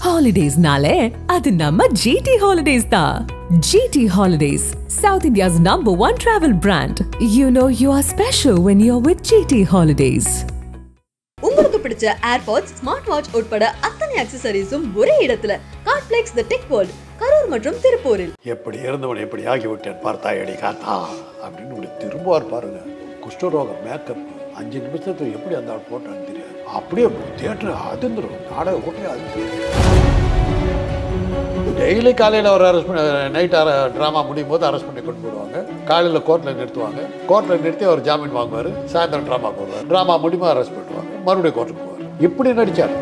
ஹாலிடேஸ்னாலே அது நம்ம ஜிடி ஹாலிடேஸ் தான் GT holidays South India's number one travel brand you know you are special when you are with GT holidays உங்களுக்கு பிடிச்ச AirPods smart watch உட்பட அத்தனை அக்சசரிஸும் ஒரே இடத்துல Cardplex the tech world Karur மற்றும் திருப்பூரில் எப்படி இருந்தவன் எப்படி ஆகிவிட்டேன் பார்த்தாயடி காத்தா அப்படின்னு இப்படி திரும்புவார் பாருங்க குஷ்டரோகம் மேக்கப் அஞ்சு நிமிஷத்துல எப்படி அந்த ஆள் போட்டான்னு தெரியாது அப்படியே தியேட்டர் அதிர்ந்துடும் நாடக கூட்டே டெய்லி காலையில் அவர் அரெஸ்ட் பண்ணி நைட் ட்ராமா முடியும் போது அரெஸ்ட் பண்ணி கொண்டு போடுவாங்க காலையில் கோர்ட்டில் நிறுத்துவாங்க கோர்ட்டில் நிறுத்தி அவர் ஜாமீன் வாங்குவார் சாயந்தரம் ட்ராமா போடுவார் ட்ராமா முடியுமா அரெஸ்ட் பண்ணுவாங்க மறுபடியும் கோர்ட்டுக்கு போவார் இப்படி நடித்தார்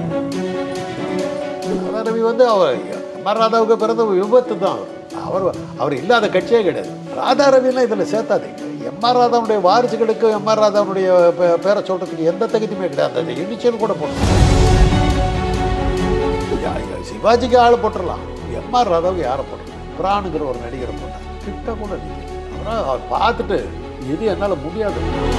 ராதா ரவி வந்து அவர் எம்ஆர் ராதாவுக்கு பிறந்த விபத்து தான் அவர் அவர் இல்லாத கட்சியே கிடையாது ராதா ரவிலாம் இதில் சேர்த்தாதீங்க எம்ஆர் ராதாவுடைய வாரிசுகளுக்கு எம்ஆர் ராதாவுடைய பே- பேரை சொல்கிறதுக்கு எந்த தகுதியுமே கிடையாது அந்த இனிஷியல் கூட போடணும் யா- யா- சிவாஜிக்கு ஆள் போட்டுடலாம் எம்ஆர் ராதாவுக்கு யாரை போட்டுருலாம் பிராணுங்கிற ஒரு நடிகரை போட்டார் கிட்ட கூட இல்லை அப்புறம் அவர் பார்த்துட்டு இது என்னால் முடியாது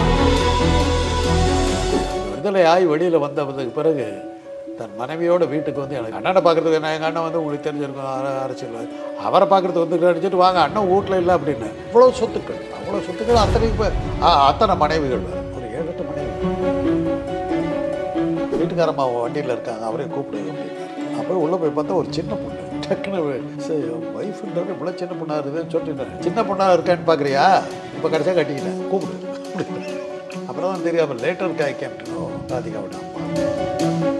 விடுதலை ஆகி வெளியில் வந்ததுக்கு பிறகு தன் மனைவியோட வீட்டுக்கு வந்து எனக்கு அண்ணனை பார்க்குறதுக்கு என்ன எங்கள் அண்ணன் வந்து உங்களுக்கு தெரிஞ்சிருக்கும் அர- அரசியல் அவரை பார்க்குறதுக்கு வந்து நடிச்சிட்டு வாங்க அண்ணன் வீட்டில் இல்லை அப்படின்னு இவ்வளோ சொத்துக்கள் அவ்வளோ சொத்துக்கள் அத்தனை இப்போ அத்தனை மனைவிகள் வேறு. ஒரு ஏழு எட்டு மனைவி வீட்டுக்காரம்மா வண்டியில் இருக்காங்க அவரே கூப்பிடு அப்படின்னு அப்புறம் உள்ளே போய் பார்த்தா ஒரு சின்ன பொண்ணு டக்குன்னு ஒய்ஃப்ன்றது இவ்வளோ சின்ன பொண்ணாக இருக்குதுன்னு சொல்லிட்டு சின்ன பொண்ணாக இருக்கான்னு பார்க்குறியா இப்போ கடைசியாக கட்டிக்கிட்டேன் கூப்பிடு அப்படின்னு. அப்புறம் தான் தெரியாமல் லேட்டர் காய் கேப்டனோ ராதிகாவோட அம்மா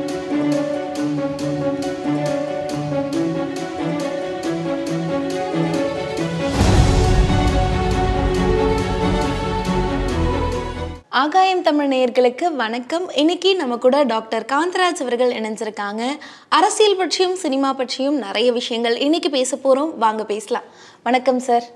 ஆகாயம் தமிழ் நேயர்களுக்கு வணக்கம் இன்னைக்கு நம்ம கூட டாக்டர் காந்தராஜ் அவர்கள் இணைஞ்சிருக்காங்க அரசியல் பற்றியும் சினிமா பற்றியும் நிறைய விஷயங்கள் இன்னைக்கு பேச போகிறோம் வாங்க பேசலாம் வணக்கம் சார்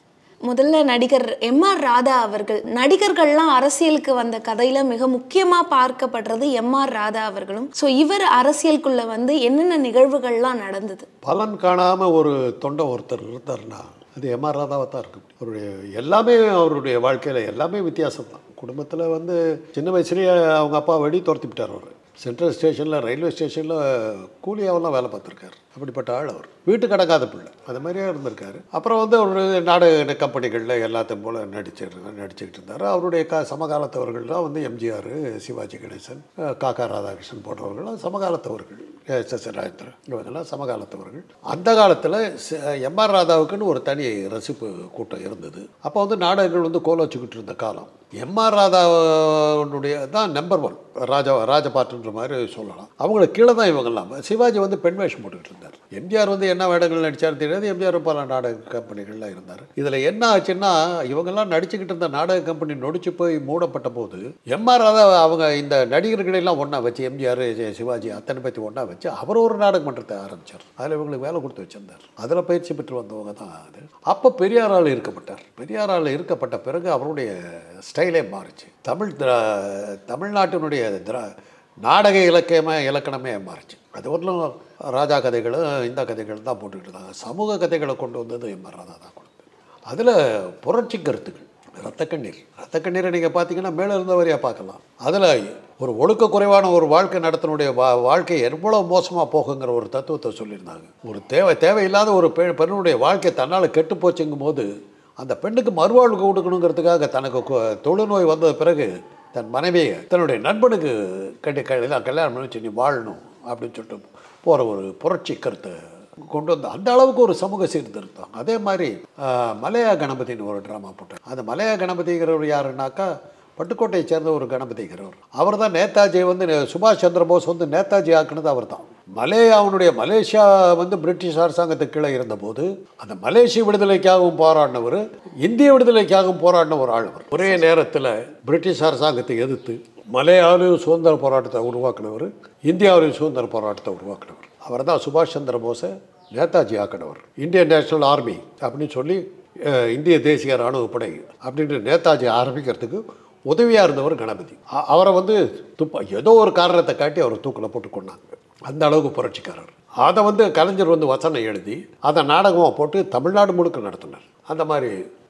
முதல்ல நடிகர் எம் ஆர் ராதா அவர்கள் நடிகர்கள்லாம் அரசியலுக்கு வந்த கதையில மிக முக்கியமா பார்க்கப்படுறது எம் ஆர் ராதா அவர்களும் ஸோ இவர் அரசியலுக்குள்ள வந்து என்னென்ன நிகழ்வுகள்லாம் நடந்தது பலன் காணாமல் ஒரு தொண்டை ஒருத்தர் இருந்தார்னா அது எம்ஆர் ராதாவாக தான் இருக்கும் அவருடைய எல்லாமே அவருடைய வாழ்க்கையில் எல்லாமே வித்தியாசம் தான் குடும்பத்தில் வந்து சின்ன வயசுலேயே அவங்க அப்பா வெடி துரத்தி விட்டார் அவர் சென்ட்ரல் ஸ்டேஷனில் ரயில்வே ஸ்டேஷனில் கூலியாவெல்லாம் வேலை பார்த்துருக்காரு அப்படிப்பட்ட ஆள் அவர் வீட்டுக்கு அடங்காத பிள்ளை அது மாதிரியே இருந்திருக்காரு அப்புறம் வந்து ஒரு நாடக கம்பெனிகளில் எல்லாத்தையும் போல் நடிச்சிட்டு நடிச்சுக்கிட்டு இருந்தார் அவருடைய க சமகாலத்தவர்கள்லாம் வந்து எம்ஜிஆர் சிவாஜி கணேசன் அஹ் காக்கா ராதாகிருஷ்ணன் போன்றவர்கள்லாம் சமகாலத்தவர்கள் எஸ் எஸ் ராஜேந்திரன் இவங்கெல்லாம் சமகாலத்தவர்கள் அந்த காலத்தில் எம்ஆர் ராதாவுக்குன்னு ஒரு தனி ரசிப்பு கூட்டம் இருந்தது அப்போ வந்து நாடகங்கள் வந்து கோல வச்சுக்கிட்டு இருந்த காலம் எம்ஆர் ராதாவுடைய தான் நம்பர் ஒன் ராஜா ராஜபாட்டுன்ற மாதிரி சொல்லலாம் அவங்களுக்கு கீழே தான் இவங்கெல்லாம் சிவாஜி வந்து பெண் வேஷம் போட்டுக்கிட்டு இருந்தார் எம்ஜிஆர் வந்து என்ன வேடங்கள் நடித்தார் தெரியாது எம்ஜிஆர் பல நாடக கம்பெனிகள்லாம் இருந்தார் இதில் என்ன ஆச்சுன்னா இவங்கெல்லாம் நடிச்சுக்கிட்டு இருந்த நாடக கம்பெனி நொடிச்சு போய் மூடப்பட்ட போது எம்ஆர் ராதா அவங்க இந்த நடிகர்களெல்லாம் ஒன்றா வச்சு எம்ஜிஆர் சிவாஜி அத்தனை பற்றி ஒன்றா வச்சு அவர் ஒரு நாடக மன்றத்தை ஆரம்பித்தார் அதில் இவங்களுக்கு வேலை கொடுத்து வச்சிருந்தார் அதில் பயிற்சி பெற்று வந்தவங்க தான் அது அப்போ பெரியாரால் இருக்கப்பட்டார் பெரியாரால் இருக்கப்பட்ட பிறகு அவருடைய ஸ்டைலே மாறுச்சு தமிழ் திரா- தமிழ்நாட்டினுடைய திரா நாடக இலக்கியமே இலக்கணமே மாறுச்சு அது வரலும் ராஜா கதைகளும் இந்த கதைகள் தான் போட்டுக்கிட்டு இருந்தாங்க சமூக கதைகளை கொண்டு வந்தது எம் ராதா தான் கொடுத்தது அதில் புரட்சி கருத்துக்கள் ரத்த கண்ணீர் ரத்த கண்ணீரை நீங்கள் பார்த்தீங்கன்னா மேலே இருந்தவரையாக பார்க்கலாம் அதில் ஒரு ஒழுக்க குறைவான ஒரு வாழ்க்கை நடத்தினுடைய வா வாழ்க்கை எவ்வளோ மோசமாக போகுங்கிற ஒரு தத்துவத்தை சொல்லியிருந்தாங்க ஒரு தேவை தேவையில்லாத ஒரு பெண் பெண்ணுடைய வாழ்க்கை தன்னால் கெட்டு போச்சுங்கும் போது அந்த பெண்ணுக்கு மறுவாழ்வு கொடுக்கணுங்கிறதுக்காக தனக்கு கொ- தொழுநோய் வந்த பிறகு தன் மனைவியை தன்னுடைய நண்பனுக்கு கட்டி கல்யாணம் கல்யாணம் பண்ணி வச்சு நீ வாழணும் அப்படின்னு சொல்லிட்டு போகிற ஒரு புரட்சி கருத்தை கொண்டு வந்து அந்த அளவுக்கு ஒரு சமூக சீர்திருத்தம் அதே மாதிரி ஆஹ், மலையா கணபதினு ஒரு ட்ராமா போட்டேன் அந்த மலையா கணபதிங்கிறவர் யாருன்னாக்கா பட்டுக்கோட்டையை சேர்ந்த ஒரு கணபதிங்கிறவர் அவர் தான் நேதாஜி வந்து நே- சுபாஷ் சந்திர போஸ் வந்து நேதாஜி ஆக்குனது அவர் தான் மலேயாவுடைய மலேசியா வந்து பிரிட்டிஷ் அரசாங்கத்துக்கு கீழே இருந்தபோது அந்த மலேசிய விடுதலைக்காகவும் போராடினவர் இந்திய விடுதலைக்காகவும் போராடின ஒரு ஆள் அவர் ஒரே நேரத்தில் பிரிட்டிஷ் அரசாங்கத்தை எதிர்த்து மலையாவிலையும் சுதந்திர போராட்டத்தை உருவாக்கினவர் இந்தியாவிலையும் சுதந்திர போராட்டத்தை உருவாக்கினவர் அவர் தான் சுபாஷ் சந்திர போஸை நேதாஜி ஆக்கினவர் இந்தியன் நேஷனல் ஆர்மி அப்படின்னு சொல்லி அஹ், இந்திய தேசிய இராணுவ படை அப்படின்ற நேதாஜி ஆரம்பிக்கிறதுக்கு உதவியாக இருந்தவர் கணபதி அ- அவரை வந்து துப்பா ஏதோ ஒரு காரணத்தை காட்டி அவர் தூக்கில் போட்டு கொண்டாங்க அந்த அளவுக்கு புரட்சிக்காரர் அதை வந்து கலைஞர் வந்து வசனம் எழுதி அதை நாடகமாக போட்டு தமிழ்நாடு முழுக்க நடத்தினார் அந்த மாதிரி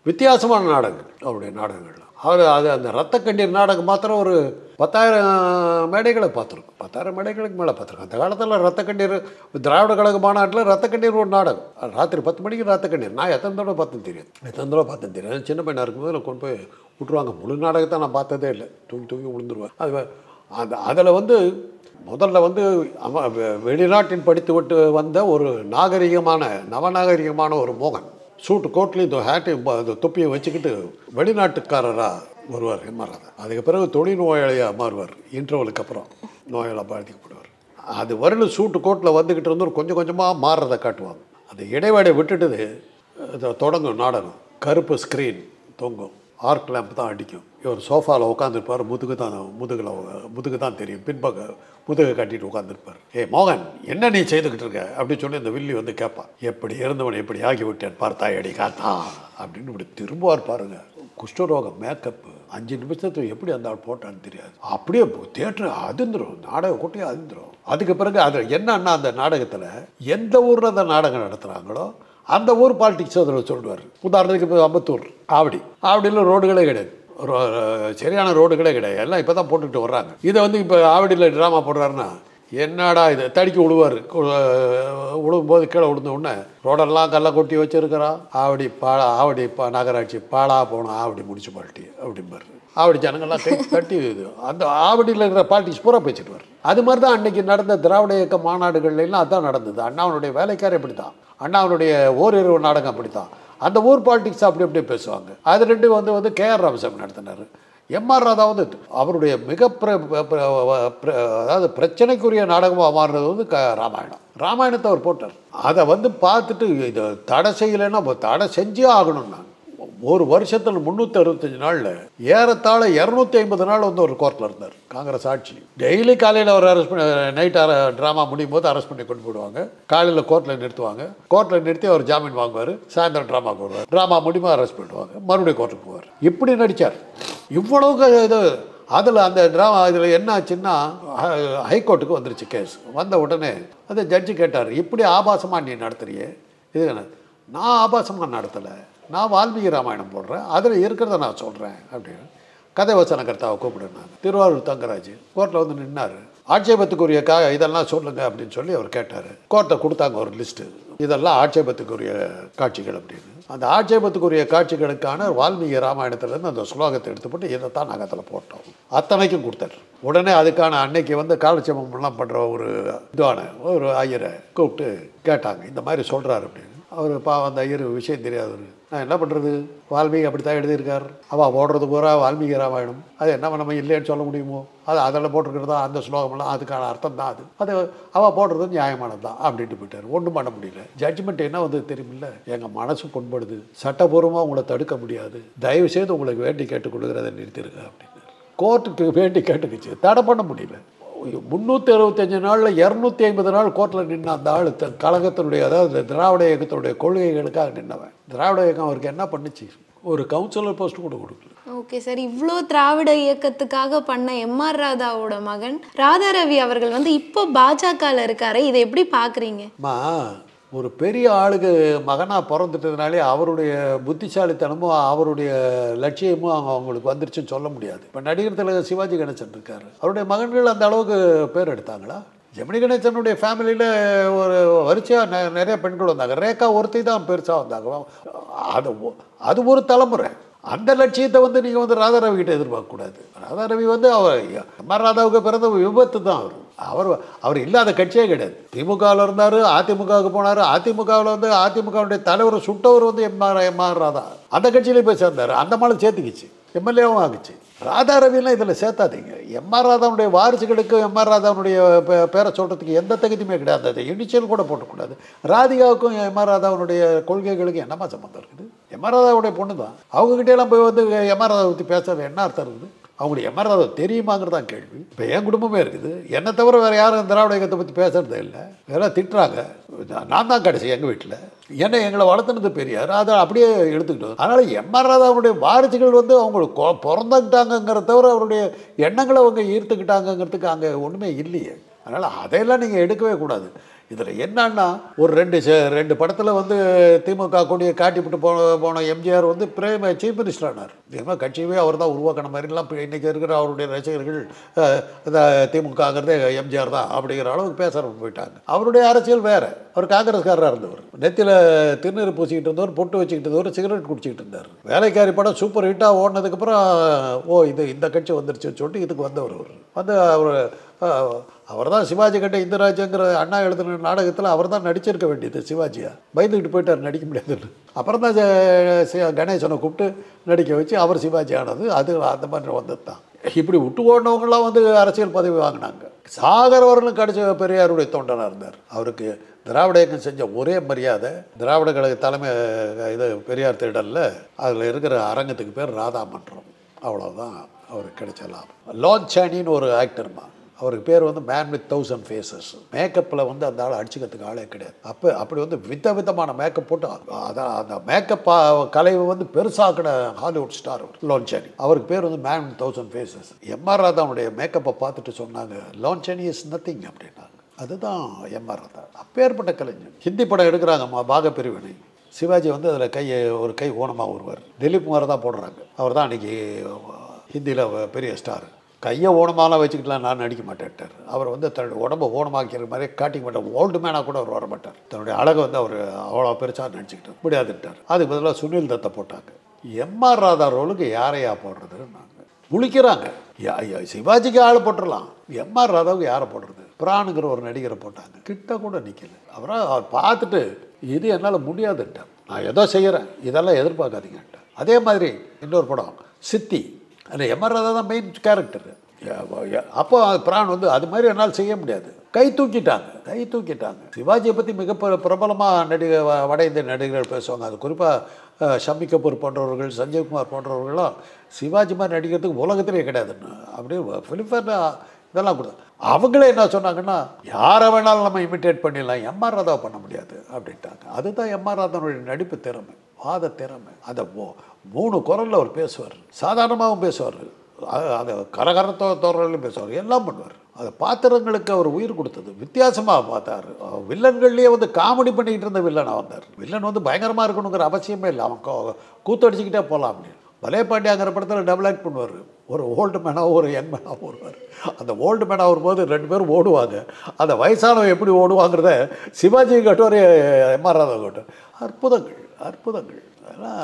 வித்தியாசமான நாடகங்கள் அவருடைய நாடகங்கள்லாம் அவர் அது அந்த ரத்த கண்ணீர் நாடகம் மாத்திரம் ஒரு பத்தாயிரம் மேடைகளை பார்த்துருக்கோம் பத்தாயிரம் மேடைகளுக்கு மேலே பார்த்துருக்கோம் அந்த காலத்தில் ரத்த கண்ணீர் திராவிட கழக மாநாட்டில் ரத்த கண்ணீர் ஒரு நாடகம் ராத்திரி பத்து மணிக்கு ரத்த கண்ணீர் நான் எத்தனை தடவை பார்த்தேன் தெரியும் எத்தனை தடவை பார்த்தேன் தெரியும் சின்ன பையனாக இருக்கும்போது நான் கொண்டு போய் விட்ருவாங்க முழு நாடகத்தை நான் பார்த்ததே இல்லை தூங்கி தூங்கி விழுந்துருவேன் அது அந்த அதில் வந்து முதல்ல வந்து அவ வெ- வெளிநாட்டில் படித்து விட்டு வந்த ஒரு நாகரிகமான நவநாகரிகமான ஒரு மோகன் சூட்டு கோட்லையும் இந்த ஹேட்டையும் ப- இந்த தொப்பியை வச்சுக்கிட்டு வெளிநாட்டுக்காரராக வருவார் எம்ஆர்ஆர் அதுக்கு பிறகு தொழில் நோயாளியாக மாறுவார் இன்டர்வலுக்கு அப்புறம் நோயாளியாக பாதிக்கப்படுவார் அது வரலும் சூட்டு கோட்டில் வந்துக்கிட்டு இருந்து கொஞ்சம் கொஞ்சமாக மாறுறதை காட்டுவாங்க அந்த இடைவேளை விட்டுட்டு இது தொடங்கும் நாடகம் கருப்பு ஸ்க்ரீன் தொங்கும் ஆர்க் லேம்ப் தான் அடிக்கும் இவர் சோஃபாவில் உட்காந்துருப்பார் முதுகு தான் முதுகில் முதுகு தான் தெரியும் பின்பக்க முதுகை கட்டிட்டு உட்காந்துருப்பார் ஏ மோகன் என்ன நீ செய்துக்கிட்டு இருக்க அப்படின்னு சொல்லி இந்த வில்லி வந்து கேட்பான் எப்படி இருந்தவன் எப்படி ஆகி விட்டேன் பார்த்தா எடி காத்தா அப்படின்னு இப்படி திரும்புவார் பாருங்க குஷ்டரோகம் மேக்கப்பு அஞ்சு நிமிஷத்துக்கு எப்படி அந்த ஆள் போட்டான்னு தெரியாது அப்படியே தேட்டர் அதிர்ந்துடும் நாடக கூட்டியே அதிர்ந்துடும் அதுக்கு பிறகு அது என்னன்னா அந்த நாடகத்தில் எந்த ஊரில் அந்த நாடகம் நடத்துகிறாங்களோ அந்த ஊர் பாலிடிக்ஸ் அதில் சொல்லுவார் உதாரணத்துக்கு இப்போ அம்பத்தூர் ஆவடி ஆவடியில் ரோடுகளே கிடையாது ரோ- சரியான ரோடுகளே கிடையாது எல்லாம் இப்போ தான் போட்டுட்டு வர்றாங்க இதை வந்து இப்போ ஆவடியில் ட்ராமா போடுறாருன்னா என்னடா இது தடிக்கி விழுவார் விழும்போது கீழே விழுந்த உடனே ரோடெல்லாம் கல்லை கொட்டி வச்சிருக்கிறான் ஆவடி பாலா ஆவடி பா நகராட்சி பாலா போனோம் ஆவடி முனிசிபாலிட்டி அப்படிம்பாரு ஆவடி ஜனங்கள்லாம் கை தட்டி இது அந்த ஆவடியில் இருக்கிற பாலிட்டிக்ஸ் பூரா பேசிட்டு அது மாதிரி தான் அன்னைக்கு நடந்த திராவிட இயக்க மாநாடுகள்ல எல்லாம் அதான் நடந்தது அண்ணாவனுடைய வேலைக்காரர் இப்படி தான் அண்ணாவனுடைய ஓரிரவு நாடகம் அப்படி தான் அந்த ஊர் பாலிடிக்ஸ் அப்படி அப்படியே பேசுவாங்க அது ரெண்டு வந்து வந்து கேஆர் ராமசாமி நடத்தினார் எம்ஆர் ராதா வந்து அவருடைய மிக பிர பிர- பிர- அதாவது பிரச்சனைக்குரிய நாடகமாக மாறுறது வந்து க ராமாயணம் ராமாயணத்தை அவர் போட்டார் அதை வந்து பார்த்துட்டு இதை தடை செய்யலைன்னா அப்ப தடை செஞ்சே ஆகணும் நான் ஒரு வருஷத்தில் முந்நூற்றி அறுபத்தஞ்சு நாளில் ஏறத்தாழ இரநூத்தி ஐம்பது நாள் வந்து ஒரு கோர்ட்டில் இருந்தார் காங்கிரஸ் ஆட்சி டெய்லி காலையில் அவர் அரெஸ்ட் பண்ணி நைட் ட்ராமா முடியும் போது அரெஸ்ட் பண்ணி கொண்டு போயிடுவாங்க காலையில் கோர்ட்டில் நிறுத்துவாங்க கோர்ட்டில் நிறுத்தி அவர் ஜாமீன் வாங்குவார் சாயந்தரம் ட்ராமாக்கு வருவார் ட்ராமா முடியுமா அரெஸ்ட் பண்ணிடுவாங்க மறுபடியும் கோர்ட்டுக்கு போவார் இப்படி நடித்தார் இவ்வளவு இது அதில் அந்த ட்ராமா இதில் என்ன ஆச்சுன்னா ஹை- ஹைகோர்ட்டுக்கு வந்துருச்சு கேஸ் வந்த உடனே அந்த ஜட்ஜி கேட்டார் இப்படி ஆபாசமாக நீ நடத்துறியே இது என்ன நான் ஆபாசமாக நடத்தலை நான் வால்மீகி ராமாயணம் போடுறேன் அதில் இருக்கிறத நான் சொல்கிறேன் அப்படின்னு கதை வசனகர்த்தாவை கூப்பிடுனாங்க திருவாரூர் தங்கராஜ் கோர்ட்டில் வந்து நின்னார் ஆட்சேபத்துக்குரிய கா இதெல்லாம் சொல்லுங்க அப்படின்னு சொல்லி அவர் கேட்டார் கோர்ட்டை கொடுத்தாங்க ஒரு லிஸ்ட்டு இதெல்லாம் ஆட்சேபத்துக்குரிய காட்சிகள் அப்படின்னு அந்த ஆட்சேபத்துக்குரிய காட்சிகளுக்கான வால்மீகி ராமாயணத்துலேருந்து அந்த ஸ்லோகத்தை எடுத்துப்பட்டு இதை தான் நாங்கள் அதில் போட்டோம் அத்தனைக்கும் கொடுத்தாரு உடனே அதுக்கான அன்னைக்கு வந்து காலட்சேபம் எல்லாம் பண்ணுற ஒரு இதுவான ஒரு ஐயரை கூப்பிட்டு கேட்டாங்க இந்த மாதிரி சொல்கிறாரு அப்படின்னு அவர் பாவம் அந்த ஐயர் விஷயம் தெரியாதவர் நான் என்ன பண்ணுறது வால்மீகி அப்படி தான் எழுதியிருக்கார் அவள் ஓடுறது பூரா வால்மீகி ராமாயணம் அது என்ன நம்ம இல்லைன்னு சொல்ல முடியுமோ அது அதில் போட்டிருக்கிறது தான் அந்த ஸ்லோகமெல்லாம் அதுக்கான அர்த்தம் தான் அது அது அவள் போடுறது நியாயமானது தான் அப்படின்ட்டு போயிட்டார் ஒன்றும் பண்ண முடியல ஜட்ஜ்மெண்ட் என்ன வந்து தெரியுமில்ல எங்கள் மனசு புண்படுது சட்டபூர்வமாக உங்களை தடுக்க முடியாது தயவு செய்து உங்களுக்கு வேண்டி கேட்டுக்கொள்கிறத நிறுத்திருங்க அப்படின்னு கோர்ட்டுக்கு வேண்டி கேட்டுக்குச்சு தடை பண்ண முடியல முந்நூற்றி அறுபத்தஞ்சு நாளில் இரநூத்தி ஐம்பது நாள் கோர்ட்டில் நின்ன அந்த ஆள் த- கழகத்தினுடைய அதாவது திராவிட இயக்கத்தினுடைய கொள்கைகளுக்காக நின்னவன் திராவிட இயக்கம் அவருக்கு என்ன பண்ணுச்சு ஒரு கவுன்சிலர் போஸ்ட் கூட கொடுக்கல ஓகே சார் இவ்வளோ திராவிட இயக்கத்துக்காக பண்ண எம்ஆர் ராதாவோட மகன் ராதாரவி அவர்கள் வந்து இப்போ பாஜகவில் இருக்காரு இதை எப்படி பார்க்குறீங்க அம்மா ஒரு பெரிய ஆளுக்கு மகனாக பிறந்துட்டதுனாலே அவருடைய புத்திசாலித்தனமும் அவருடைய லட்சியமும் அவங்க அவங்களுக்கு வந்துருச்சுன்னு சொல்ல முடியாது இப்போ நடிகர் தலைவர் சிவாஜி கணேசன் இருக்கார் அவருடைய மகன்கள் அந்த அளவுக்கு பேர் எடுத்தாங்களா ஜெமினி கணேசனுடைய ஃபேமிலியில் ஒரு வரிசையாக நெ நிறைய பெண்கள் வந்தாங்க ரேகா ஒருத்தி தான் பெருசாக வந்தாங்க அது ஒ- அது ஒரு தலைமுறை அந்த லட்சியத்தை வந்து நீங்கள் வந்து ராதாரவி கிட்ட எதிர்பார்க்கக்கூடாது ராதாரவி வந்து அவர் எம்ஆர் ராதாவுக்கு பிறந்த விபத்து தான் அவர் அவர் அவர் இல்லாத கட்சியே கிடையாது திமுகவில் இருந்தார் அதிமுகவுக்கு போனார் அதிமுகவில் வந்து அதிமுகவுடைய தலைவர் சுட்டவர் வந்து எம்ஆர் எம்ஆர் ராதா அந்த கட்சியிலே போய் சேர்ந்தார் அந்த மாதிரி சேர்த்துக்கிச்சு எம்எல்ஏவும் ஆகுச்சு ராதா ரவிலாம் இதில் சேர்த்தாதீங்க எம்ஆர் ராதாவுடைய வாரிசுகளுக்கு எம்ஆர் ராதாவுடைய பே- பேரை சொல்கிறதுக்கு எந்த தகுதியுமே கிடையாது அது இனிஷியல் கூட போட்டக்கூடாது ராதிகாவுக்கும் எம்ஆர் ராதாவுடைய கொள்கைகளுக்கு என்னமா சம்மந்தம் இருக்குது எம்ஆர் ராதாவுடைய பொண்ணு தான் அவங்ககிட்ட எல்லாம் போய் வந்து எம்ஆர் ராதா பற்றி பேசுறது என்ன அர்த்தம் இருக்குது அவங்களுக்கு எம்ஆர் ராதா தெரியுமாங்கிறது தான் கேள்வி இப்போ என் குடும்பமே இருக்குது என்னை தவிர வேறு யாரும் திராவிட இயக்கத்தை பற்றி பேசுறதே இல்லை எல்லாம் திட்டுறாங்க நான் தான் கடைசி எங்கள் வீட்டில் என்னை எங்களை வளர்த்துனது பெரியார் அதை அப்படியே எடுத்துக்கிட்டோம் அதனால் எம்ஆர் ராதாவுடைய வாரிசுகள் வந்து அவங்களுக்கு கொ- பிறந்துக்கிட்டாங்கங்கிறத தவிர அவருடைய எண்ணங்களை அவங்க ஈர்த்துக்கிட்டாங்கங்கிறதுக்கு அங்கே ஒன்றுமே இல்லையே அதனால் அதையெல்லாம் நீங்கள் எடுக்கவே கூடாது இதில் என்னன்னா ஒரு ரெண்டு ச- ரெண்டு படத்தில் வந்து திமுக கொடியை காட்டிவிட்டு போன போன எம்ஜிஆர் வந்து பிரேம சீஃப் மினிஸ்டர் ஆனார் திமுக கட்சியவே அவர் தான் உருவாக்கின மாதிரிலாம் இப்போ இன்றைக்கி இருக்கிற அவருடைய ரசிகர்கள் அஹ், இந்த திமுகங்கிறதே எம்ஜிஆர் தான் அப்படிங்கிற அளவுக்கு பேச போயிட்டாங்க அவருடைய அரசியல் வேறு அவர் காங்கிரஸ்காரராக இருந்தவர் நெத்தியில் திருநீர் பூசிக்கிட்டு இருந்தவர் பொட்டு வச்சுக்கிட்டு இருந்தவர் சிகரெட் குடிச்சிக்கிட்டு இருந்தார் வேலைக்காரி படம் சூப்பர் ஹிட்டாக ஓடினதுக்கப்புறம் ஓ இது இந்த கட்சி வந்துருச்சுன்னு சொல்லிட்டு இதுக்கு வந்தவர் அவர் வந்து அவர் அவர் தான் சிவாஜி கட்ட இந்திராஜங்கிற அண்ணா எழுதின நாடகத்தில் அவர் தான் நடிச்சிருக்க வேண்டியது சிவாஜியா பயந்துக்கிட்டு போயிட்டார் நடிக்க முடியாதுன்னு அப்புறம் தான் ச- சி- கணேசனை கூப்பிட்டு நடிக்க வச்சு அவர் சிவாஜி ஆனது அது அந்த மாதிரி வந்தது தான் இப்படி விட்டு ஓடினவங்களாம் வந்து அரசியல் பதவி வாங்கினாங்க சாகரவர்களும் கடைசி பெரியாருடைய தொண்டனாக இருந்தார் அவருக்கு திராவிட இயக்கம் செஞ்ச ஒரே மரியாதை திராவிட கழக தலைமை இது பெரியார் திடலில் அதில் இருக்கிற அரங்கத்துக்கு பேர் ராதாமன்றம் அவ்வளோதான் அவருக்கு கிடைச்ச லாபம் லான்ச்சானின்னு ஒரு ஆக்டர்மா அவருக்கு பேர் வந்து மேன் வித் தௌசண்ட் ஃபேஸஸ் மேக்கப்பில் வந்து அந்த ஆள் அடிச்சுக்கிறதுக்கு ஆளே கிடையாது அப்போ அப்படி வந்து வித விதமான மேக்கப் போட்டு அதான் அந்த மேக்கப் கலைவை வந்து பெருசாக்கின ஹாலிவுட் ஸ்டார் அவர் லான்ச்சானி அவருக்கு பேர் வந்து man with thousand faces MR ராதாவுடைய மேக்கப்பை பார்த்துட்டு சொன்னாங்க லான்ச்சானி இஸ் நத்திங் அப்படின்னாங்க அதுதான் எம்ஆர் ராதா அப்பேற்பட்ட கலைஞர் ஹிந்தி படம் எடுக்கிறாங்கம்மா பாக பிரிவினை சிவாஜி வந்து அதில் கையை ஒரு கை ஊனமாக வருவார் திலீப் குமார் தான் போடுறாங்க அவர் தான் அன்றைக்கி ஹிந்தியில் பெரிய ஸ்டார் கையை ஓணமாலாம் வச்சுக்கிட்டுலாம் நான் நடிக்க மாட்டேன்ட்டார் அவர் வந்து தன்னுடைய உடம்பை ஓணமாக்கிற மாதிரி காட்டிக்க மாட்டார் ஓல்டு மேனாக கூட அவர் வர மாட்டார் தன்னுடைய அழகை வந்து அவர் அவ்வளோ பெருசாக நடிச்சுக்கிட்டார் முடியாதுட்டார் அதுக்கு பதிலாக சுனில் தத்தை போட்டாங்க எம்ஆர் ராதா ரோலுக்கு யாரையா போடுறதுன்னு நாங்கள் முழிக்கிறாங்க யா- யா- சிவாஜிக்கு ஆள் போட்டுடலாம் எம்ஆர் ராதாவுக்கு யாரை போடுறது பிராணுங்கிற ஒரு நடிகரை போட்டாங்க கிட்ட கூட நிற்கல அப்புறம் அவர் பார்த்துட்டு இது என்னால் முடியாதுன்ட்டார் நான் ஏதோ செய்கிறேன் இதெல்லாம் எதிர்பார்க்காதீங்கன்ட்டார் அதே மாதிரி இன்னொரு படம் சித்தி அதில் எம்ஆர் ராதா தான் மெயின் கேரக்டர் அப்போ பிரான் வந்து அது மாதிரி என்னால் செய்ய முடியாது கை தூக்கிட்டாங்க கை தூக்கிட்டாங்க சிவாஜியை பற்றி மிக பிர- பிரபலமாக நடிகர் வ- வட இந்திய நடிகர்கள் பேசுவாங்க அது குறிப்பாக ஷம்மி கபூர் போன்றவர்கள் சஞ்சய்குமார் போன்றவர்கள்லாம் சிவாஜி மாதிரி நடிக்கிறதுக்கு உலகத்திலே கிடையாதுன்னு அப்படியே ஃபிலிம்ஃபேர் இதெல்லாம் கொடுத்தா அவங்களே என்ன சொன்னாங்கன்னா யாரை வேணாலும் நம்ம இமிட்டேட் பண்ணிடலாம் எம்ஆர் ராதாவை பண்ண முடியாது அப்படின்ட்டாங்க அதுதான் எம்ஆர் ராதாவுடைய நடிப்பு திறமை வாத திறமை அந்த மூ- மூணு குரலில் அவர் பேசுவார் சாதாரணமாகவும் பேசுவார் அ- அந்த கரகரத்தோ தோறலையும் பேசுவார் எல்லாம் பண்ணுவார் அந்த பாத்திரங்களுக்கு அவர் உயிர் கொடுத்தது வித்தியாசமாக பார்த்தார் அவர் வில்லன்கள்லேயே வந்து காமெடி பண்ணிக்கிட்டு இருந்த வில்லனாக வந்தார் வில்லன் வந்து பயங்கரமாக இருக்கணுங்கிற அவசியமே இல்லை அவன் கோ- கூத்தடிச்சுக்கிட்டே போகலாம் அப்படின்னு பலே பாண்டியாங்கிற படத்தில் டபுள் ஆக்ட் பண்ணுவார் ஒரு ஓல்டு மேனாகவும் ஒரு யங் மேனாகவும் வருவார் அந்த ஓல்டு மேனாக வரும்போது ரெண்டு பேரும் ஓடுவாங்க அந்த வயசானவன் எப்படி ஓடுவாங்கிறத சிவாஜி கட்டுவார் எம்ஆர் ராதா கட்டுவார் அற்புதங்கள் அற்புதங்கள் அதெல்லாம்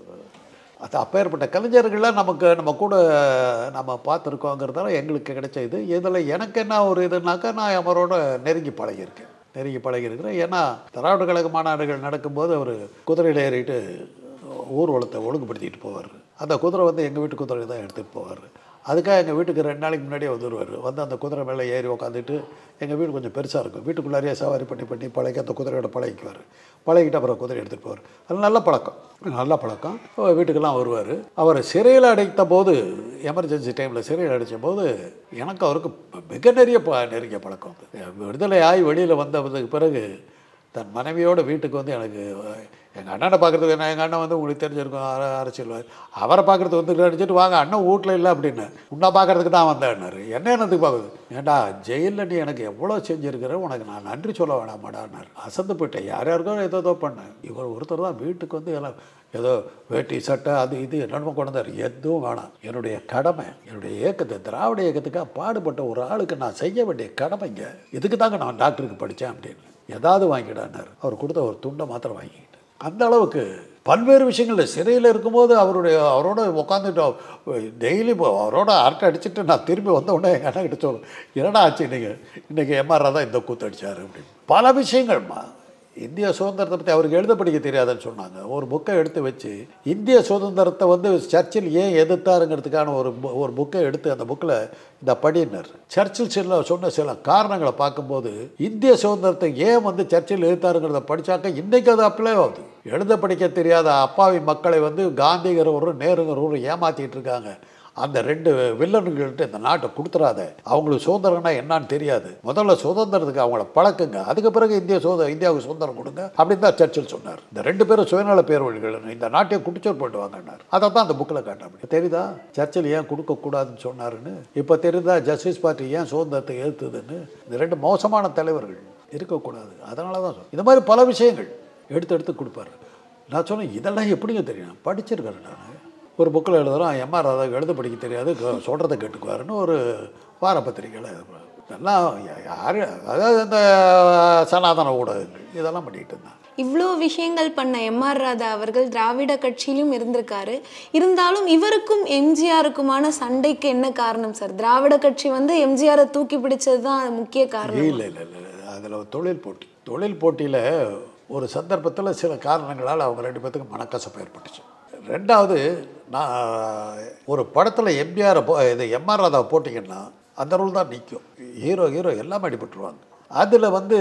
அது அப்பேற்பட்ட கலைஞர்கள்லாம் நமக்கு நம்ம கூட நம்ம பார்த்துருக்கோங்கிறதால எங்களுக்கு கிடைச்ச இது இதில் எனக்கு என்ன ஒரு இதுனாக்கா நான் அவரோட நெருங்கி பழகியிருக்கேன் நெருங்கி பழகியிருக்கிறேன் ஏன்னா திராவிட கழக மாநாடுகள் நடக்கும்போது அவர் குதிரையில் ஏறிட்டு ஊர்வலத்தை ஒழுங்குபடுத்திட்டு போவார் அந்த குதிரை வந்து எங்கள் வீட்டு குதிரை தான் எடுத்துகிட்டு போவார் அதுக்காக எங்கள் வீட்டுக்கு ரெண்டு நாளைக்கு முன்னாடியே வந்துடுவார் வந்து அந்த குதிரை மேலே ஏறி உட்காந்துட்டு எங்கள் வீடு கொஞ்சம் பெருசாக இருக்கும் வீட்டுக்குள்ளாரியே சவாரி பண்ணி பண்ணி பழகி அந்த குதிரையோட பழகிக்குவார் பழகிட்டு அப்புறம் குதிரை எடுத்துகிட்டு போவார் அது நல்ல பழக்கம் நல்ல பழக்கம் அவர் வீட்டுக்கெல்லாம் வருவார் அவரை சிறையில் அடைத்த போது எமர்ஜென்சி டைமில் சிறையில் அடைச்ச போது எனக்கு அவருக்கு மிக நிறைய ப நெருங்கிய பழக்கம் விடுதலை ஆகி வெளியில் வந்ததுக்கு பிறகு தன் மனைவியோட வீட்டுக்கு வந்து எனக்கு எங்கள் அண்ணனை பார்க்குறதுக்கு என்ன எங்கள் அண்ணன் வந்து உங்களுக்கு தெரிஞ்சிருக்கும் அர- அரசியல்வாதி அவரை பார்க்குறதுக்கு வந்து நினச்சிட்டு வாங்க அண்ணன் வீட்டில் இல்லை அப்படின்னு உன்னை பார்க்குறதுக்கு தான் வந்தேன்னாரு என்ன என்னத்துக்கு பார்க்குது ஏண்டா ஜெயிலில் நீ எனக்கு எவ்வளோ செஞ்சுருக்கிற உனக்கு நான் நன்றி சொல்ல வேணாமாடான்னாரு அசந்து போயிட்டேன் யார் யாருக்கோ ஏதோ ஏதோ பண்ணேன் இவர் ஒருத்தர் தான் வீட்டுக்கு வந்து எல்லாம் ஏதோ வேட்டி சட்டை அது இது என்னென்னமோ கொண்டு வந்தார் எதுவும் வேணாம் என்னுடைய கடமை என்னுடைய இயக்கத்தை திராவிட இயக்கத்துக்காக பாடுபட்ட ஒரு ஆளுக்கு நான் செய்ய வேண்டிய கடமைங்க இதுக்கு தாங்க நான் டாக்டருக்கு படித்தேன் அப்படின்னு ஏதாவது வாங்கிடான்னார் அவர் கொடுத்த ஒரு துண்டை மாத்திரம் வாங்கிக்கிட்டேன் அந்த அளவுக்கு பல்வேறு விஷயங்கள் சிறையில் இருக்கும்போது அவருடைய அவரோட உட்காந்துட்டு டெய்லி அவரோட அரட்டை அடிச்சுட்டு நான் திரும்பி வந்த உடனே எங்கள் அண்ணன் கிட்ட சொல்லுவேன் என்னடா ஆச்சு இன்னைக்கு இன்றைக்கி எம்ஆர் தான் இந்த கூத்து அடிச்சாரு அப்படின்னு பல விஷயங்கள்மா இந்திய சுதந்திரத்தை பற்றி அவருக்கு எழுத படிக்க தெரியாதுன்னு சொன்னாங்க ஒரு புக்கை எடுத்து வச்சு இந்திய சுதந்திரத்தை வந்து சர்ச்சில் ஏன் எதிர்த்தாருங்கிறதுக்கான ஒரு bu- ஒரு புக்கை எடுத்து அந்த புக்கில் இந்த படினர் சர்ச்சில் சில சொன்ன சில காரணங்களை பார்க்கும்போது இந்திய சுதந்திரத்தை ஏன் வந்து சர்ச்சில் எதிர்த்தாருங்கிறத படித்தாக்க இன்றைக்கு அது அப்ளை ஆகுது எழுத படிக்க தெரியாத அப்பாவி மக்களை வந்து காந்திங்கிறவரும் நேருங்கிறவரும் ஏமாற்றிட்டு இருக்காங்க அந்த ரெண்டு வில்லன்கள்கிட்ட இந்த நாட்டை கொடுத்துறாத அவங்களுக்கு சுதந்திரம்னா என்னன்னு தெரியாது முதல்ல சுதந்திரத்துக்கு அவங்கள பழக்குங்க அதுக்கு பிறகு இந்திய சுதந்திரம் இந்தியாவுக்கு சுதந்திரம் கொடுங்க அப்படின்னு தான் சர்ச்சில் சொன்னார் இந்த ரெண்டு பேரும் சுயநல பேர்வழிகள் இந்த நாட்டையும் குடிச்சோர் போட்டு வாங்கினார் அதை தான் அந்த புக்கில் காட்டாம தெரியுதா சர்ச்சில் ஏன் கொடுக்கக்கூடாதுன்னு சொன்னாருன்னு இப்போ தெரியுதா ஜஸ்டிஸ் பார்ட்டி ஏன் சுதந்திரத்தை எதிர்த்ததுன்னு இந்த ரெண்டு மோசமான தலைவர்கள் இருக்கக்கூடாது அதனால தான் சொல்றேன். இந்த மாதிரி பல விஷயங்கள் எடுத்து எடுத்து கொடுப்பாரு நான் சொன்னேன் இதெல்லாம் எப்படிங்க தெரியும் படிச்சிருக்கிறேன் நான் ஒரு புக்கில் எழுதுகிறோம் எம்ஆர் ராதா எழுத படிக்க தெரியாது க- சொல்கிறத கேட்டுக்குவாருன்னு ஒரு வார பத்திரிக்கையில் இதெல்லாம் யா- யாரு அதாவது இந்த சனாதன ஊடகங்கள் இதெல்லாம் பண்ணிக்கிட்டு இருந்தாங்க இவ்வளோ விஷயங்கள் பண்ண எம்ஆர் ராதா அவர்கள் திராவிட கட்சியிலும் இருந்திருக்காரு இருந்தாலும் இவருக்கும் எம்ஜிஆருக்குமான சண்டைக்கு என்ன காரணம் சார் திராவிட கட்சி வந்து எம்ஜிஆரை தூக்கி பிடிச்சது தான் முக்கிய காரணம் இல்லை இல்லை இல்லை அதில் தொழில் போட்டி தொழில் போட்டியில் ஒரு சந்தர்ப்பத்தில் சில காரணங்களால் அவங்க ரெண்டு பேத்துக்கும் மனக்கசப்பு ஏற்பட்டுச்சு ரெண்டாவது நான் ஒரு படத்தில் எம்ஜிஆரை போ இது எம்ஆர் ராதாவை போட்டிங்கன்னா அந்த ரோல் தான் நிற்கும் ஹீரோ ஹீரோ எல்லாமே அடிபட்டுருவாங்க அதில் வந்து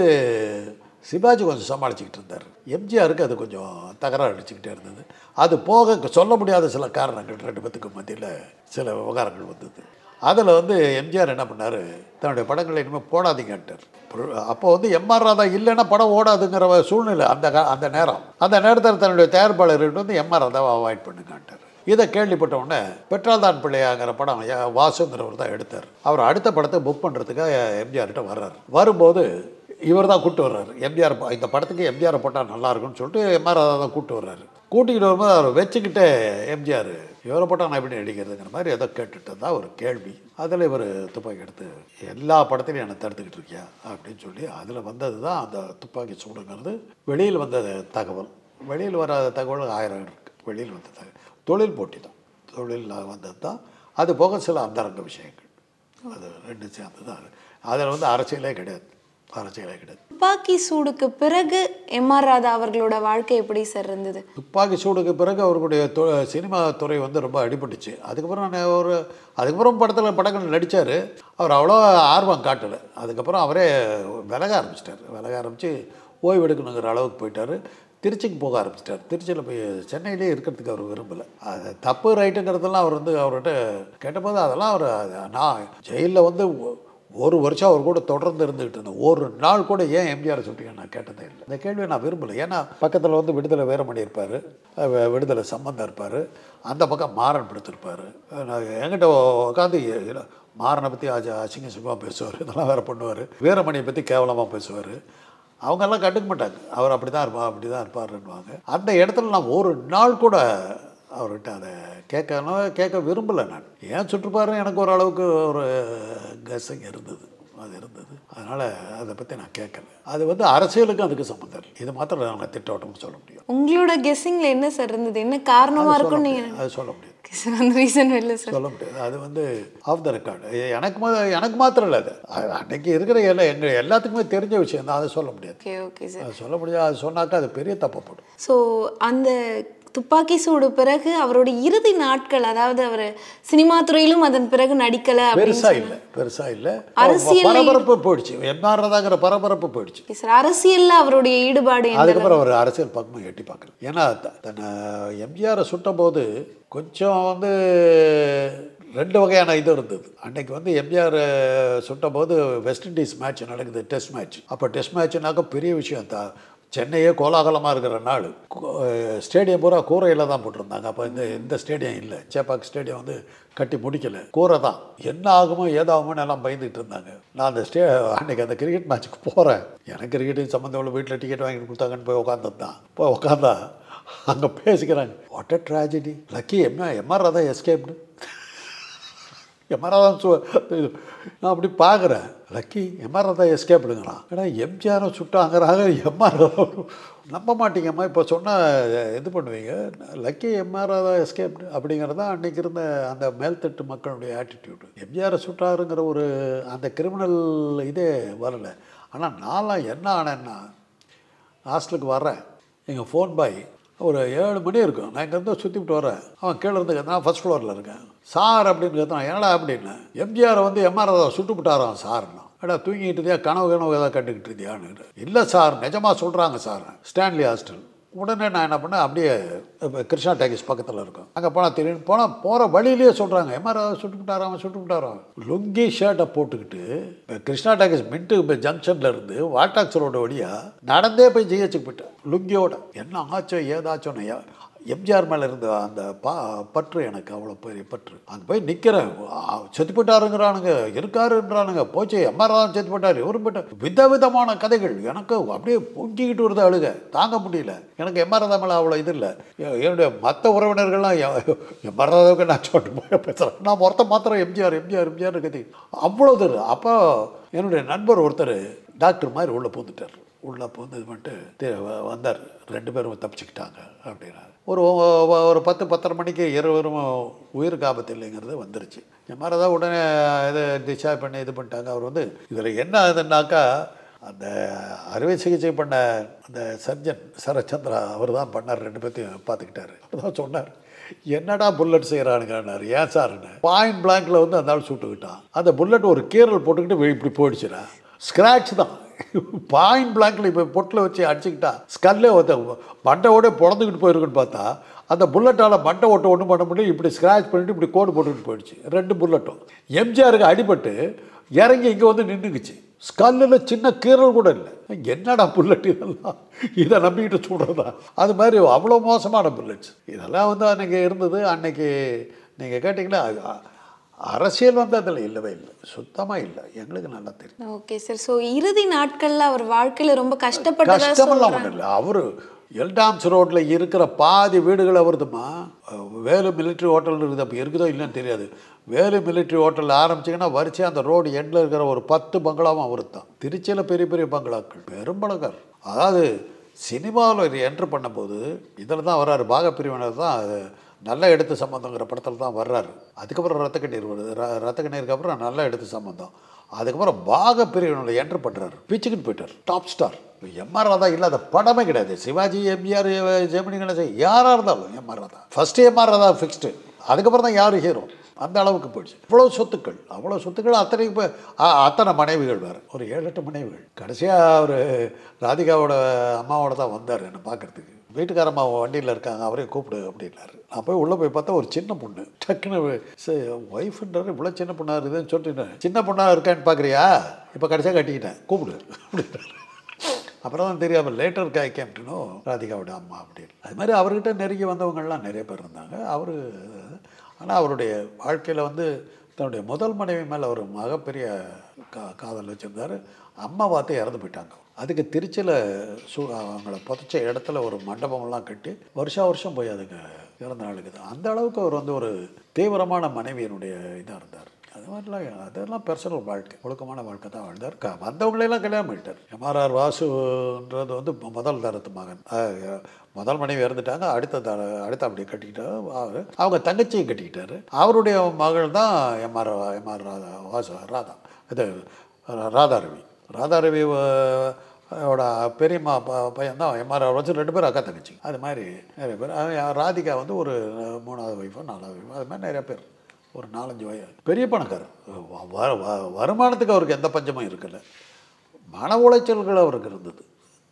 சிவாஜி கொஞ்சம் சமாளிச்சுக்கிட்டு இருந்தார் எம்ஜிஆருக்கு அது கொஞ்சம் தகராறு அடிச்சுக்கிட்டே இருந்தது அது போக சொல்ல முடியாத சில காரணங்கள் ரெண்டு பேத்துக்கு மத்தியில் சில விவகாரங்கள் வந்தது அதில் வந்து எம்ஜிஆர் என்ன பண்ணார் தன்னுடைய படங்களை இனிமேல் போடாதீங்கன்ட்டார் அப்போ வந்து எம்ஆர் ராதா இல்லைன்னா படம் ஓடாதுங்கிற சூழ்நிலை அந்த கா- அந்த நேரம் அந்த நேரத்தில் தன்னுடைய தயாரிப்பாளர்கிட்ட வந்து எம்ஆர் ராதாவை அவாய்ட் பண்ணுங்கன்ட்டார் இதை கேள்விப்பட்ட உடனே பெட்ரால்தான் பிள்ளையாங்கிற படம் யா- வாசுங்கிறவர் தான் எடுத்தார் அவர் அடுத்த படத்தை புக் பண்ணுறதுக்காக எம்ஜிஆர்கிட்ட வர்றாரு வரும்போது இவர் தான் கூப்பிட்டு வர்றாரு எம்ஜிஆர் ப- இந்த படத்துக்கு எம்ஜிஆர் போட்டால் நல்லா இருக்கும்னு சொல்லிட்டு எம்ஆர் ராதா தான் கூப்பிட்டு வர்றாரு கூட்டிகிட்டு வரும்போது அவர் வச்சுக்கிட்டே எம்ஜிஆர் இவரை போட்டால் நான் எப்படி நடிக்கிறதுங்கிற மாதிரி ஏதோ கேட்டுட்டு தான் ஒரு கேள்வி அதில் இவர் துப்பாக்கி எடுத்து எல்லா படத்துலையும் என்னை தடுத்துக்கிட்டு இருக்கியா அப்படின்னு சொல்லி அதில் வந்தது தான் அந்த துப்பாக்கி சூடுங்கிறது வெளியில் வந்த தகவல் வெளியில் வராத தகவல் ஆயிரம் இருக்குது வெளியில் வந்த தகவல் தொழில் போட்டி தான் தொழிலில் வந்தது தான் அது போக சில அந்தரங்க விஷயங்கள் அது ரெண்டு சேர்ந்து தான் அதில் வந்து அரசியலே கிடையாது அரசியலே கிடையாது துப்பாக்கி சூடுக்கு பிறகு எம்ஆர் ராதா அவர்களோட வாழ்க்கை எப்படி சார் இருந்தது துப்பாக்கி சூடுக்கு பிறகு அவருடைய தொ சினிமா துறை வந்து ரொம்ப அடிபட்டுச்சு அதுக்கப்புறம் நான் ஒரு அதுக்கப்புறம் படத்தில் படங்கள் நடித்தார் அவர் அவ்வளோ ஆர்வம் காட்டலை அதுக்கப்புறம் அவரே விலக ஆரம்பிச்சிட்டார் விலக ஆரம்பித்து ஓய்வு எடுக்கணுங்கிற அளவுக்கு போயிட்டார் திருச்சிக்கு போக ஆரம்பிச்சிட்டார் திருச்சியில் போய் சென்னையிலே இருக்கிறதுக்கு அவர் விரும்பலை அது தப்பு ரைட்டுங்கிறதெல்லாம் அவர் வந்து அவர்கிட்ட கேட்டபோது அதெல்லாம் அவர் அது நான் ஜெயிலில் வந்து ஒ- ஒரு வருஷம் அவர் கூட தொடர்ந்து இருந்துகிட்டு இருந்தேன் ஒரு நாள் கூட ஏன் எம்ஜிஆர் சொல்லிட்டீங்க நான் கேட்டதே இல்லை இந்த கேள்வியை நான் விரும்பலை ஏன்னா பக்கத்தில் வந்து விடுதலை வீரமணி இருப்பார் விடுதலை சம்பந்தம் இருப்பார் அந்த பக்கம் மாறன் படுத்திருப்பார் நான் என்கிட்ட உட்காந்து மாறனை பற்றி அஜ அசிங்க சும்மா பேசுவார் இதெல்லாம் வேறு பண்ணுவார் வீரமணியை பற்றி கேவலமாக பேசுவார் அவங்கெல்லாம் கண்டுக்க மாட்டாங்க அவர் அப்படி தான் இருப்பா அப்படி தான் இருப்பாருன்னுவாங்க அந்த இடத்துல நான் ஒரு நாள் கூட அவர்கிட்ட அதை கேட்கணும் கேட்க விரும்பலை நான் ஏன் சுற்றுப்பாரு எனக்கு ஓரளவுக்கு ஒரு கசிங் இருந்தது அது இருந்தது அதனால் அதை பற்றி நான் கேட்கல அது வந்து அரசியலுக்கும் அதுக்கு சம்மந்தம் இல்லை இது மாத்திரம் நாங்கள் திட்டவட்டம்னு சொல்ல முடியும் உங்களோட கெஸ்ஸிங்ல என்ன சார் இருந்தது என்ன காரணமா அது சொல்ல இருக்கும் நீங்க முடியாது. அது சொல்ல முடியாது சார் அந்த ரீசன் இல்லை சார் சொல்ல முடியாது அது வந்து ஆஃப் த ரெக்கார்டு எனக்கு மா எனக்கு மாத்திரம் இல்லை அது அ- அன்னைக்கு இருக்கிற எல்லா எங்கள் எல்லாத்துக்குமே தெரிஞ்ச விஷயம் தான் அதை சொல்ல முடியாது ஓகே ஓகே சார் அது சொல்ல முடியாது அது சொன்னாக்கா அது பெரிய தப்பப்படும் ஸோ அந்த துப்பாக்கி சூடு பிறகு அவரோட இறுதி நாட்கள் அதாவது அவர் சினிமா துறையிலும் அதன் பிறகு நடிக்கல அப்படின்னு பெருசா இல்லை பெருசா இல்லை அரசியல்ல பரபரப்பு போயிடுச்சு எம்ஆர்றதாங்கிற பரபரப்பு போயிடுச்சு ஓகே சார் அரசியல்ல அவருடைய ஈடுபாடு என்ன அதுக்கப்புறம் அவர் அரசியல் பக்கமும் எட்டி பார்க்கல ஏன்னா த- தன்னை எம்ஜிஆரை சுட்டபோது கொஞ்சம் வந்து ரெண்டு வகையான இது இருந்தது அன்னைக்கு வந்து எம்ஜிஆர் சுட்டபோது வெஸ்ட் இண்டீஸ் மேட்ச் நடக்குது டெஸ்ட் மேட்ச் அப்போ டெஸ்ட் மேட்ச்னாக்கா பெரிய விஷயம் தான் சென்னையே கோலாகலமாக இருக்கிற நாள் ஸ்டேடியம் பூரா கூரையில் தான் போட்டிருந்தாங்க அப்போ இந்த இந்த ஸ்டேடியம் இல்லை சேப்பாக் ஸ்டேடியம் வந்து கட்டி முடிக்கல கூரை தான் என்ன ஆகுமோ ஏதாகுமோன்னு எல்லாம் பயந்துட்டு இருந்தாங்க நான் அந்த ஸ்டே அன்னைக்கு அந்த கிரிக்கெட் மேட்ச்சுக்கு போகிறேன் எனக்கு கிரிக்கெட் சம்மந்தம் உள்ள வீட்டில் டிக்கெட் வாங்கி கொடுத்தாங்கன்னு போய் உட்காந்தது தான் போய் உட்காந்தா அங்கே பேசிக்கிறாங்க வாட் அ ட்ராஜடி லக்கி எம்மா MR Radha escaped MR Radha இது நான் அப்படி பார்க்குறேன் லக்கி எம்ஆர் ராதா எஸ்கேப்டுங்கிறான் ஏன்னா எம்ஜிஆரை சுட்டாங்கிறாங்க எம்ஆர் ராதா நம்ப மாட்டீங்கம்மா இப்போ சொன்னால் இது பண்ணுவீங்க லக்கி எம்ஆர் ராதா எஸ்கேப்டு அப்படிங்கிறது தான் அன்றைக்கி இருந்த அந்த மேல்தட்டு மக்களுடைய ஆட்டிடியூடு எம்ஜிஆரை சுட்டாருங்கிற ஒரு அந்த கிரிமினல் இதே வரல ஆனால் நான்லாம் என்ன ஆனேன்னா ஹாஸ்டலுக்கு வர்றேன் எங்கள் ஃபோன் பாய் ஒரு ஏழு மணி இருக்கும் நான் இங்கேருந்து சுற்றிவிட்டு வரேன் அவன் கீழே இருந்து கத்துனா ஃபஸ்ட் ஃப்ளோரில் இருக்கேன் சார் அப்படின்னு கத்துனான் என்னடா அப்படின்னு எம்ஜிஆரை வந்து எம்ஆர் சுட்டு விட்டாராம் சார்னா அடா தூங்கிட்டு இருந்தியா கனவு கனவு ஏதாவது கண்டுக்கிட்டு இருந்தியான்னு இல்லை சார் நிஜமாக சொல்கிறாங்க சார் ஸ்டான்லி ஹாஸ்டல் உடனே நான் என்ன பண்ணேன் அப்படியே இப்போ கிருஷ்ணா டாக்கிஸ் பக்கத்தில் இருக்கும் அங்கே போனால் திடீர்னு போனால் போகிற வழியிலேயே சொல்கிறாங்க எம்ஆர் சுட்டு விட்டாராம் சுட்டு விட்டாராம் லுங்கி ஷர்ட்டை போட்டுக்கிட்டு இப்போ கிருஷ்ணா டாக்கிஸ் மின்ட்டு இப்போ ஜங்ஷனில் இருந்து வால்டாக்ஸ் ரோடு வழியாக நடந்தே போய் ஜிஹெச்சுக்கு போயிட்டேன் லுங்கியோட என்ன ஆச்சோ ஏதாச்சோன்னு யா- எம்ஜிஆர் மேலே இருந்த அந்த பா பற்று எனக்கு அவ்வளோ பெரிய பற்று அங்கே போய் நிற்கிறேன் செத்து போட்டாருங்கிறானுங்க இருக்காருன்றானுங்க போச்சு எம்ஆர்ஆர் செத்து போட்டார் இவரும் போட்டார் விதவிதமான கதைகள் எனக்கு அப்படியே பொங்கிக்கிட்டு வருது அழுக தாங்க முடியல எனக்கு எம்ஆர்ஆர் மேலே அவ்வளோ இது இல்லை எ- என்னுடைய மற்ற உறவினர்கள்லாம் எம்ஆர்ஆருக்கு நான் சொல்லிட்டு போய் பேசுகிறேன் நான் ஒருத்தன் மாத்திரம் எம்ஜிஆர் எம்ஜிஆர் எம்ஜிஆர் கதை அவ்வளோ இது அப்போ என்னுடைய நண்பர் ஒருத்தர் டாக்டர் மாதிரி உள்ளே பூந்துட்டார் உள்ளே பூந்து இது பண்ணிட்டு தே- வ- வந்தார் ரெண்டு பேரும் தப்பிச்சுக்கிட்டாங்க அப்படின்னாரு ஒரு ஒ- ஒ- ஒரு பத்து பத்தரை மணிக்கு இருவரும் உயிருக்கு ஆபத்து இல்லைங்கிறது வந்துருச்சு இந்த மாதிரி தான் உடனே இதை டிஸ்சார்ஜ் பண்ணி இது பண்ணிட்டாங்க அவர் வந்து இதில் என்ன ஆகுதுன்னாக்கா அந்த அறுவை சிகிச்சை பண்ண அந்த சர்ஜன் சரச்சந்திரா அவர் தான் பண்ணார் ரெண்டு பேர்த்தையும் பார்த்துக்கிட்டாரு அதான் சொன்னார் என்னடா புல்லட் செய்கிறானுங்கன்னாரு ஏன் சார்னு பாயிண்ட் பிளாங்க்ல வந்து அந்த ஆள் சுட்டுக்கிட்டான் அந்த புல்லட் ஒரு கீரல் போட்டுக்கிட்டு வெளி- இப்படி போயிடுச்சுடா ஸ்க்ராட்ச் தான் பாயிண்ட் பிளாங்க்ல இப்போ பொட்டில் வச்சு அடிச்சுக்கிட்டா ஸ்கல்லே ஒருத்த மண்டையோட பிறந்துக்கிட்டு போயிருக்குன்னு பார்த்தா அந்த புல்லட்டால் மண்டை ஓட்ட ஒன்றும் பண்ண முடியல இப்படி ஸ்க்ராட்ச் பண்ணிட்டு இப்படி கோடு போட்டுக்கிட்டு போயிடுச்சு ரெண்டு புல்லட்டும் எம்ஜிஆருக்கு அடிபட்டு இறங்கி இங்கே வந்து நின்றுக்குச்சு ஸ்கல்லில் சின்ன கீரல் கூட இல்லை என்னடா புல்லட் இதெல்லாம் இதை நம்பிக்கிட்டு சொல்கிறதா அது மாதிரி அவ்வளோ மோசமான புல்லட்ஸ் இதெல்லாம் வந்து அன்றைக்கி இருந்தது அன்னைக்கு நீங்கள் கேட்டிங்கன்னா அ- அரசியல் வந்து அதில் இல்லவே இல்லை சுத்தமாக இல்லை எங்களுக்கு நல்லா தெரியும் ஓகே சார் ஸோ இறுதி நாட்கள்ல அவர் வாழ்க்கையில ரொம்ப கஷ்டப்பட்டதா கஷ்டமெல்லாம் சொல்றாங்க ஒன்றும் இல்லை அவர் எல்டாம்ஸ் ரோட்டில் இருக்கிற பாதி வீடுகள் அவருதுமா வேலு மிலிட்ரி ஹோட்டல் இருக்குது அப்போ இருக்குதோ இல்லைன்னு தெரியாது வேலு மிலிட்ரி ஹோட்டலில் ஆரம்பிச்சிங்கன்னா வரிசையாக அந்த ரோடு எண்டில் இருக்கிற ஒரு பத்து பங்களாவும் அவரு தான் திருச்சியில் பெரிய பெரிய பங்களாக்கள் பெரும்பலகர் அதாவது சினிமாவில் என்ட்ரு பண்ணும்போது இதில் தான் வர்றாரு பாகப்பிரிவினர் தான் அது நல்ல எடுத்து சம்பந்தங்கிற படத்தில் தான் வர்றாரு அதுக்கப்புறம் ரத்த கண்ணீர் வருது ர- ரத்த கண்ணீருக்கு அப்புறம் நல்ல எடுத்து சம்பந்தம் அதுக்கப்புறம் பாக பிரிவினில் என்ட்ரு பண்ணுறாரு பிச்சுக்கிட்டு போயிட்டார் டாப் ஸ்டார் எம்ஆர் ராதா இல்லாத படமே கிடையாது சிவாஜி எம்ஜிஆர் ஜெமினி கணேசன் யாராக இருந்தாலும் MR Radha first MR Radha fixed அதுக்கப்புறம் தான் யார் ஹீரோ அந்த அளவுக்கு போயிடுச்சு இவ்வளோ சொத்துக்கள் அவ்வளோ சொத்துக்கள் அத்தனை இப்போ அத்தனை மனைவிகள் வேறு ஒரு ஏழு எட்டு மனைவிகள் கடைசியாக அவர் ராதிகாவோட அம்மாவோட தான் வந்தார் என்னை பார்க்கறதுக்கு வீட்டுக்கார அம்மா வண்டியில் இருக்காங்க அவரே கூப்பிடு அப்படின்னாரு நான் போய் உள்ளே போய் பார்த்தா ஒரு சின்ன பொண்ணு டக்குன்னு ஒய்ஃப்ன்றாரு இவ்வளோ சின்ன பொண்ணாக இருக்குதுன்னு சொல்லிட்டு சின்ன பொண்ணாக இருக்கான்னு பார்க்குறியா இப்போ கடைசியாக கட்டிக்கிட்டேன் கூப்பிடு அப்படின்னாரு அப்புறம் தான் தெரியாமல் லேட்டர் காய் கேம்டனும் ராதிகாவோட அம்மா அப்படின்னு அது மாதிரி அவர்கிட்ட நெருங்கி வந்தவங்கள்லாம் நிறைய பேர் இருந்தாங்க அவர் ஆனால் அவருடைய வாழ்க்கையில் வந்து தன்னுடைய முதல் மனைவி மேலே அவர் மிகப்பெரிய கா காதல் வச்சுருந்தார் அம்மா பார்த்து இறந்து போயிட்டாங்க அதுக்கு திருச்சியில் சு அவங்கள புதைச்ச இடத்துல ஒரு மண்டபம்லாம் கட்டி வருஷா வருஷம் போய் அதுக்கு இறந்த நாளுக்கு தான் அந்த அளவுக்கு அவர் வந்து ஒரு தீவிரமான மனைவியினுடைய இதாக இருந்தார் அது மாதிரிலாம் அதெல்லாம் பர்சனல் வாழ்க்கை ஒழுக்கமான வாழ்க்கை தான் வாழ்ந்தார் க வந்தவங்களையெல்லாம் கல்யாணம் பண்ணிட்டார் எம்ஆர்ஆர் வாசுன்றது வந்து மு- முதல் தரத்து மகன் அஹ், முதல் மனைவி இறந்துட்டாங்க அடுத்த தர அடுத்த அப்படியே கட்டிக்கிட்டாரு அவரு. அவங்க தங்கச்சியும் கட்டிக்கிட்டாரு அவருடைய மகள் தான் எம்ஆர் எம்ஆர் ராதா வாசு ராதா இது ரா- ராதாரவி ராதாரவி அஹ், அவரோட பெரியம்மா ப- பையன் தான் எம்ஆர்ஆர் வச்சு ரெண்டு பேரும் அக்கா தங்கச்சி அது மாதிரி நிறைய பேர் அஹ் ராதிகா வந்து ஒரு மூணாவது ஒய்ஃபோ நாலாவது ஒய்ஃபோ அது மாதிரி நிறைய பேர் ஒரு நாலஞ்சு வய பெரிய பணக்காரர் வ- வ- வ- வருமானத்துக்கு அவருக்கு எந்த பஞ்சமும் இருக்கல மன உளைச்சல்கள் அவருக்கு இருந்தது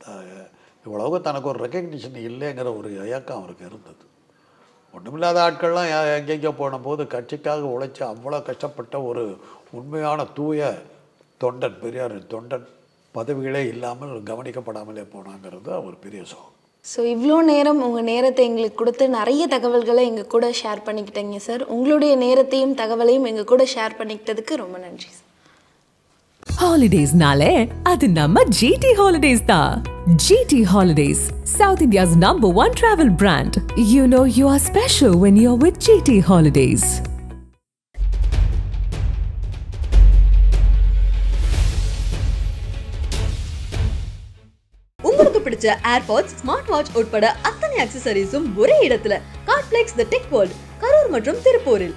த- இவ்வளவு தனக்கு ஒரு ரெக்கக்னிஷன் இல்லைங்கிற ஒரு இயக்கம் அவருக்கு இருந்தது ஒன்றுமில்லாத ஆட்கள்லாம் எ- எங்கெங்கேயோ போன போது கட்சிக்காக உழைச்சி அவ்வளோ கஷ்டப்பட்ட ஒரு உண்மையான தூய தொண்டன் பெரியார் தொண்டன் பதவிகளே இல்லாமல் கவனிக்கப்படாமலே போனாங்கிறது ஒரு பெரிய சோகம் ஸோ இவ்வளோ நேரம் உங்கள் நேரத்தை எங்களுக்கு கொடுத்து நிறைய தகவல்களை எங்கள் கூட ஷேர் பண்ணிக்கிட்டீங்க சார் உங்களுடைய நேரத்தையும் தகவலையும் எங்கள் கூட ஷேர் பண்ணிக்கிட்டதுக்கு ரொம்ப நன்றி சார் Holidays-நாலே அது நம்ம GT Holidays தான். GT Holidays, South India's number one travel brand. You know you are special when you're with GT Holidays. உங்களுக்கு பிடிச்ச ஏர்பாட்ஸ் ஸ்மார்ட் வாட்ச் உட்பட அத்தனை அக்சசரிஸும் ஒரே இடத்துல Cardplex the tech world Karur மற்றும் திருப்பூரில்